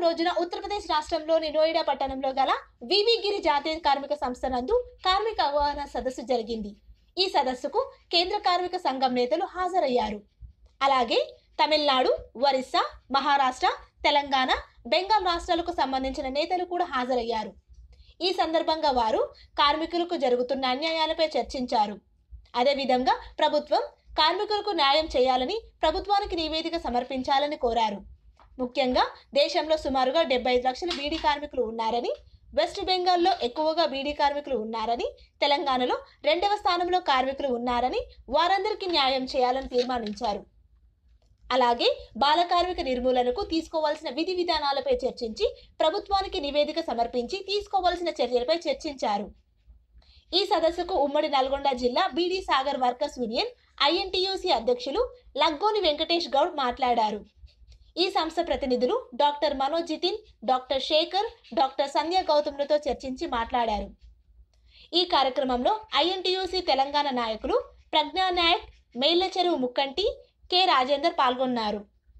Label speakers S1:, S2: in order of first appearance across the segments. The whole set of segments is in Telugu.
S1: రోజున ఉత్తరప్రదేశ్ రాష్ట్రంలోని నోయిడా పట్టణంలో గల వివిగిరి జాతీయ కార్మిక సంస్థ నందు కార్మిక అవగాహన సదస్సు జరిగింది ఈ సదస్సుకు కేంద్ర కార్మిక సంఘం నేతలు హాజరయ్యారు అలాగే తమిళనాడు ఒరిస్సా మహారాష్ట్ర తెలంగాణ బెంగాల్ రాష్ట్రాలకు సంబంధించిన నేతలు కూడా హాజరయ్యారు ఈ సందర్భంగా వారు కార్మికులకు జరుగుతున్న అన్యాయాలపై చర్చించారు అదేవిధంగా ప్రభుత్వం కార్మికులకు న్యాయం చేయాలని ప్రభుత్వానికి నివేదిక సమర్పించాలని కోరారు ముఖ్యంగా దేశంలో సుమారుగా డెబ్బై ఐదు లక్షల బీడీ కార్మికులు ఉన్నారని వెస్ట్ బెంగాల్లో ఎక్కువగా బీడీ కార్మికులు ఉన్నారని తెలంగాణలో రెండవ స్థానంలో కార్మికులు ఉన్నారని వారందరికీ న్యాయం చేయాలని తీర్మానించారు అలాగే బాల కార్మిక నిర్మూలనకు తీసుకోవాల్సిన విధి విధానాలపై చర్చించి ప్రభుత్వానికి నివేదిక సమర్పించి తీసుకోవాల్సిన చర్యలపై చర్చించారు ఈ సదస్సుకు ఉమ్మడి నల్గొండ జిల్లా beedi Sagar workers union INTUC అధ్యక్షులు లగ్గోని వెంకటేష్ గౌడ్ మాట్లాడారు ఈ సంస్థ ప్రతినిధులు doctor Manoj Jitin doctor Shekar doctor Sandhya గౌతమ్లతో చర్చించి మాట్లాడారు ఈ కార్యక్రమంలో ఐఎన్టీయూసీ తెలంగాణ నాయకులు ప్రజ్ఞా నాయక్ మేళ్ల చెరువు ముక్కంటి కె రాజేందర్ పాల్గొన్నారు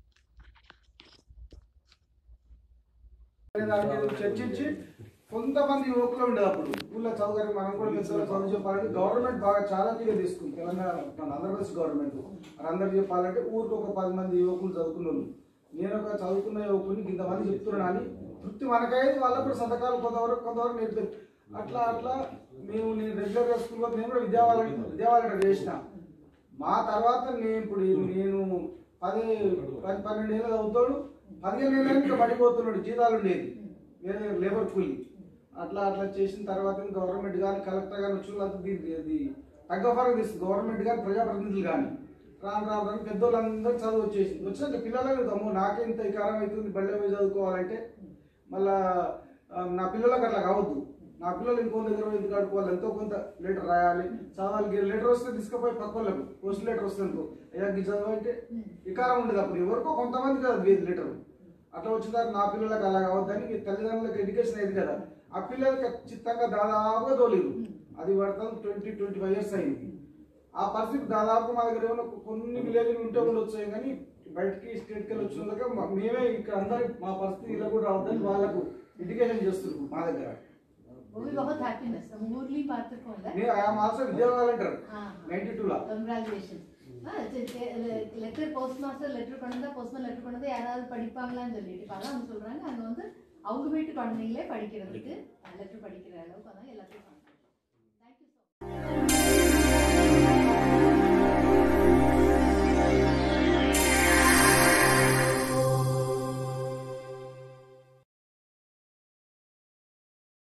S2: అనే దాని మీద చర్చించి కొంతమంది యువకులు ఉండేది అప్పుడు ఊళ్ళో చదువుగారు మనం కూడా తెలుసు చదువు చెప్పాలంటే గవర్నమెంట్ బాగా చాలా తీగా తీసుకుంది తెలంగాణ మన ఆంధ్రప్రదేశ్ గవర్నమెంట్ మరి అందరు చెప్పాలంటే ఊరికి ఒక పది మంది యువకులు చదువుకున్న వాళ్ళు. నేను ఒక చదువుకున్న యువకుని ఇంతమంది చెప్తున్నాను అని తృప్తి మనకైతే వాళ్ళకు కూడా సంతకాలు కొంతవరకు కొంతవరకు నేర్పారు అట్లా అట్లా మేము నేను రెగ్యులర్గా స్కూల్లో నేను కూడా విద్యావాల విద్యావాలంటే చేసిన మా తర్వాత నేను ఇప్పుడు నేను పది పది పన్నెండు ఏళ్ళు చదువుతాడు పదిహేను ఏళ్ళు ఇంకా పడిపోతున్నాడు జీతాలు ఉండేది వేరే లేబర్ కూలి అట్లా అట్లా చేసిన తర్వాత గవర్నమెంట్ కానీ కలెక్టర్ కానీ వచ్చిన వాళ్ళంతా దీనికి అది తగ్గ ఫరక తీస్తుంది గవర్నమెంట్ కానీ ప్రజాప్రతినిధులు కానీ రాను రాను రాను పెద్దోళ్ళందరూ చదువు వచ్చేసింది వచ్చినాక పిల్లలకు అమ్మో నాకే ఇంత వికారం అవుతుంది బళ్ళ పోయి చదువుకోవాలంటే మళ్ళా ఆ, నా పిల్లలకు అట్లా కావద్దు నా పిల్లలు ఇంకో దగ్గర పోయి ఎందుకు ఆడుకోవాలి ఎంతో కొంత లెటర్ రాయాలి చదవాలి లెటర్ వస్తే తీసుకుపోయి పక్క వాళ్ళకు పోస్ట్ లెటర్ వస్తే అనుకో అయ్యా ఇది చదవంటే వికారం ఉండదు అప్పుడు ఎవరికో కొంతమంది కదా వేది లెటర్ అట్లా వచ్చిన తర్వాత నా పిల్లలకు అలా కావద్దని ఈ తల్లిదండ్రులకు ఎడ్యుకేషన్ అయింది కదా ఆ పిల్లలు ఖచ్చితంగా దాదాపుగా తోలేరు అది పడతాను ట్వంటీ ట్వంటీ ఫైవ్ ఇయర్స్ అయింది ఆ పరిస్థితి దాదాపు మా దగ్గర ఏమైనా కొన్ని విలేజ్లు ఉంటే ఉండొచ్చు కానీ బయటికి స్టేట్కి వెళ్ళి వచ్చిన దగ్గర మా- మేమే ఇక్కడ అందరి మా పరిస్థితి ఇలా కూడా రావద్దని వాళ్ళకు ఎడ్యుకేషన్ చేస్తున్నారు మా దగ్గర
S3: वो भी बहुत हैप्पीनेस मुरली पात्र कौन है
S2: నేను ఐఎమ్ ఆల్సో విద్యా వాలంటీర్
S3: हाँ
S2: నైన్టీ టూలో
S3: congratulation letter post master letter பண்ணுதா போஸ்ட்மேன் லெட்டர் பண்ணுதா யாராவது படிப்பாங்களான்னு சொல்லிட்டு இப்போ அதான் அவங்க சொல்றாங்க அங்க வந்து அவங்க வீட்டு குழந்தைங்களே படிக்கிறதுக்கு லெட்டர் படிக்கிற அளவுக்கு அதான் எல்லாத்தையும் தேங்க்யூ ஸோ